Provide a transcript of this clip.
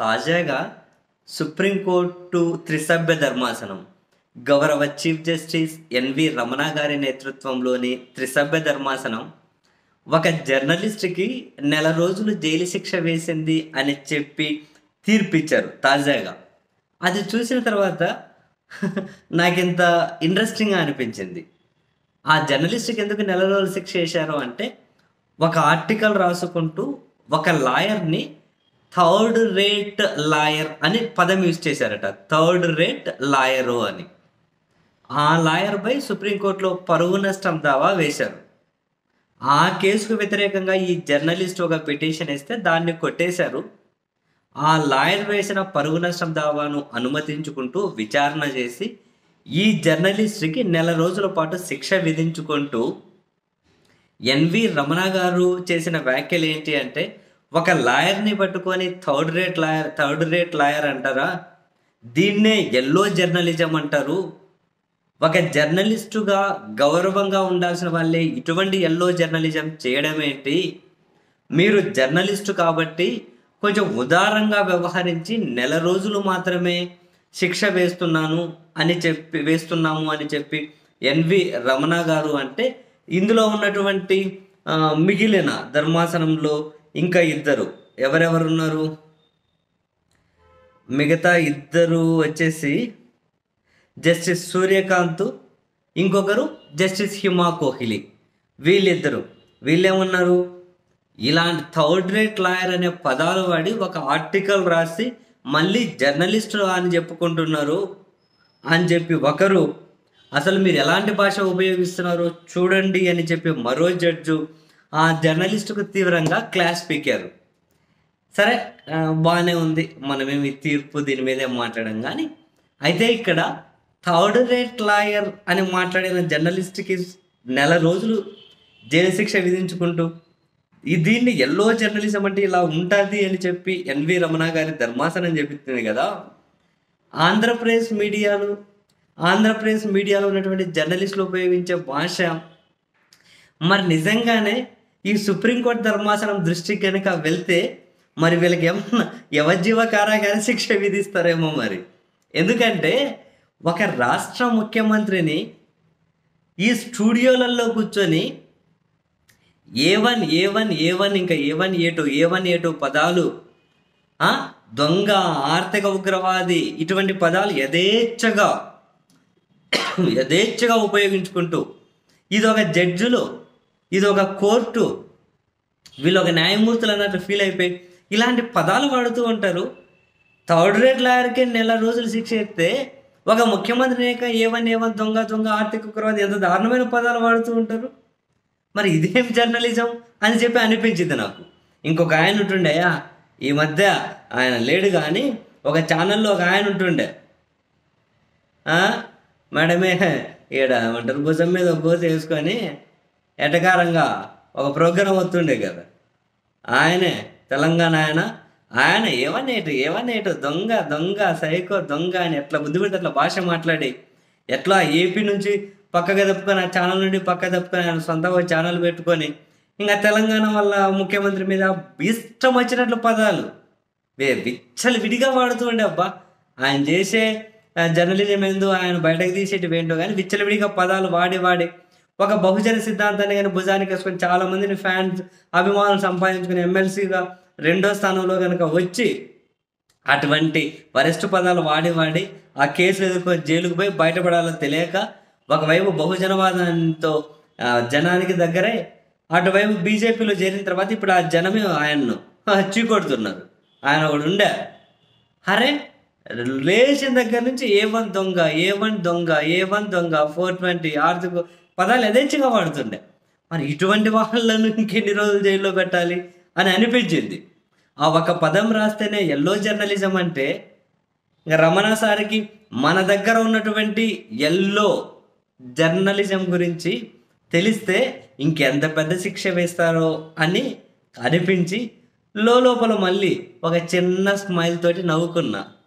తాజాగా సుప్రీంకోర్టు త్రిసభ్య ధర్మాసనం గౌరవ చీఫ్ జస్టిస్ ఎన్వి రమణ గారి నేతృత్వంలోని త్రిసభ్య ధర్మాసనం ఒక జర్నలిస్ట్కి నెల రోజులు జైలు శిక్ష వేసింది అని చెప్పి తీర్పిచ్చారు తాజాగా అది చూసిన తర్వాత నాకింత ఇంట్రెస్టింగ్గా అనిపించింది ఆ జర్నలిస్ట్కి ఎందుకు నెల రోజులు శిక్ష వేశారు అంటే ఒక ఆర్టికల్ రాసుకుంటూ ఒక లాయర్ని థర్డ్ రేట్ లాయర్ అని పదం యూజ్ చేశారట థర్డ్ రేట్ లాయరు అని ఆ లాయర్పై సుప్రీంకోర్టులో పరువు నష్టం దావా వేశారు ఆ కేసుకు వ్యతిరేకంగా ఈ జర్నలిస్ట్ ఒక పిటిషన్ ఇస్తే దాన్ని కొట్టేశారు ఆ లాయర్ వేసిన పరువు నష్టం దావాను అనుమతించుకుంటూ విచారణ చేసి ఈ జర్నలిస్ట్కి నెల రోజుల పాటు శిక్ష విధించుకుంటూ ఎన్వి రమణ గారు చేసిన వ్యాఖ్యలు ఏంటి అంటే ఒక లాయర్ని పట్టుకొని third rate lawyer third rate lawyer అంటారా దీన్నే ఎల్లో జర్నలిజం అంటారు ఒక జర్నలిస్టుగా గౌరవంగా ఉండాల్సిన వాళ్ళే ఇటువంటి ఎల్లో జర్నలిజం చేయడం ఏంటి మీరు జర్నలిస్టు కాబట్టి కొంచెం ఉదారంగా వ్యవహరించి నెల రోజులు మాత్రమే శిక్ష వేస్తున్నాను అని చెప్పి వేస్తున్నాము అని చెప్పి ఎన్వి రమణ గారు అంటే ఇందులో ఉన్నటువంటి ఆ, మిగిలిన ధర్మాసనంలో ఇంకా ఇద్దరు ఎవరెవరున్నారు మిగతా ఇద్దరు వచ్చేసి జస్టిస్ సూర్యకాంత్ ఇంకొకరు జస్టిస్ హిమా కోహ్లీ వీళ్ళిద్దరు వీళ్ళేమన్నారు ఇలాంటి థర్డ్ రేట్ లాయర్ అనే పదాలు వాడి ఒక ఆర్టికల్ రాసి మళ్ళీ జర్నలిస్ట్ అని చెప్పుకుంటున్నారు అని చెప్పి ఒకరు అసలు మీరు ఎలాంటి భాష ఉపయోగిస్తున్నారో చూడండి అని చెప్పి మరో జడ్జు ఆ జర్నలిస్టుకు తీవ్రంగా క్లాస్ పీకారు సరే ఆ, బాగానే ఉంది మనమేమి తీర్పు దీని మీదే మాట్లాడడం కానీ అయితే ఇక్కడ థర్డ్ రేట్ లాయర్ అని మాట్లాడిన జర్నలిస్ట్కి నెల రోజులు జైలు శిక్ష విధించుకుంటూ ఈ దీన్ని ఎల్లో జర్నలిజం అంటే ఇలా ఉంటుంది అని చెప్పి ఎన్వి రమణ గారి ధర్మాసనం చెప్తుంది కదా ఆంధ్రప్రదేశ్ మీడియాలు ఆంధ్రప్రదేశ్ మీడియాలో ఉన్నటువంటి జర్నలిస్టులు ఉపయోగించే భాష మరి నిజంగానే ఈ సుప్రీంకోర్టు ధర్మాసనం దృష్టికి కనుక వెళ్తే మరి వీళ్ళకి ఏమన్నా యవజ్జీవ కారాగార శిక్ష విధిస్తారేమో మరి ఎందుకంటే ఒక రాష్ట్ర ముఖ్యమంత్రిని ఈ స్టూడియోలలో కూర్చొని A one A one A one ఇంకా A one A two A one A two పదాలు ఆ, దొంగ ఆర్థిక ఉగ్రవాది ఇటువంటి పదాలు యథేచ్ఛగా యథేచ్ఛగా ఉపయోగించుకుంటూ ఇది ఒక జడ్జిలు ఇది ఒక కోర్టు వీళ్ళు ఒక న్యాయమూర్తులు అన్నట్టు ఫీల్ అయిపోయి ఇలాంటి పదాలు వాడుతూ ఉంటారు థర్డ్ రేట్ లాయర్కి నెల రోజులు శిక్ష ఇస్తే ఒక ముఖ్యమంత్రి లేక ఏవన్ ఏవన్ దొంగ దొంగ ఆర్థిక ఉగ్రవాది ఎంత దారుణమైన పదాలు వాడుతూ ఉంటారు మరి ఇదేం జర్నలిజం అని చెప్పి అనిపించింది నాకు ఇంకొక ఆయన ఉంటుండేయా ఈ మధ్య ఆయన లేడు కానీ ఒక ఛానల్లో ఒక ఆయన ఉంటుండే ఆ, మేడమే ఈడ ఏమంటారు భుజం మీద ఒక గోత వేసుకొని ఎటకారంగా ఒక ప్రోగ్రాం వస్తుండే కదా ఆయనే తెలంగాణ ఆయన ఆయన ఏమనేటు ఏమనేటు దొంగ దొంగ సైకో దొంగ అని ఎట్లా బుద్ధి పెడితే అట్లా భాష మాట్లాడి ఎట్లా ఏపీ నుంచి పక్కగా తప్పుకొని ఆ ఛానల్ నుండి పక్క తప్పుకొని ఆయన సొంతంగా ఛానల్ పెట్టుకొని ఇంకా తెలంగాణ వల్ల ముఖ్యమంత్రి మీద ఇష్టం వచ్చినట్లు పదాలు వే- విచ్చలు విడిగా వాడుతూ ఉండే అబ్బా ఆయన చేసే ఆ, జర్నలిజం ఏందో ఆయన బయటకు తీసేటివి ఏంటో కానీ విచ్చలవిడిగా పదాలు వాడి వాడి ఒక బహుజన సిద్ధాంతాన్ని కానీ భుజానికి వేసుకొని చాలా మందిని ఫ్యాన్స్ అభిమానులు సంపాదించుకుని ఎమ్మెల్సీగా రెండో స్థానంలో కనుక వచ్చి అటువంటి వరిష్ఠ పదాలు వాడి వాడి ఆ కేసులు ఎదుర్కొని జైలుకు పోయి బయటపడాలో తెలియక ఒకవైపు బహుజనవాదంతో ఆ, జనానికి దగ్గరే అటువైపు బీజేపీలో చేరిన తర్వాత ఇప్పుడు ఆ జనమే ఆయన్ను చీకొడుతున్నారు ఆయన ఒకడు ఉండే అరే లేచిన దగ్గర నుంచి ఏ వన్ దొంగ ఏ వన్ దొంగ ఏ వన్ దొంగ ఫోర్ ట్వంటీ ఆర్థిక పదాలు యథేచ్ఛగా వాడుతుండే మరి ఇటువంటి వాళ్ళను ఇంకెన్ని రోజులు జైల్లో పెట్టాలి అని అనిపించింది ఆ ఒక పదం రాస్తేనే ఎల్లో జర్నలిజం అంటే ఇంకా రమణ సార్కి మన దగ్గర ఉన్నటువంటి ఎల్లో జర్నలిజం గురించి తెలిస్తే ఇంకెంత పెద్ద శిక్ష వేస్తారో అని అనిపించి లోపల మళ్ళీ ఒక చిన్న స్మైల్ తోటి నవ్వుకున్నా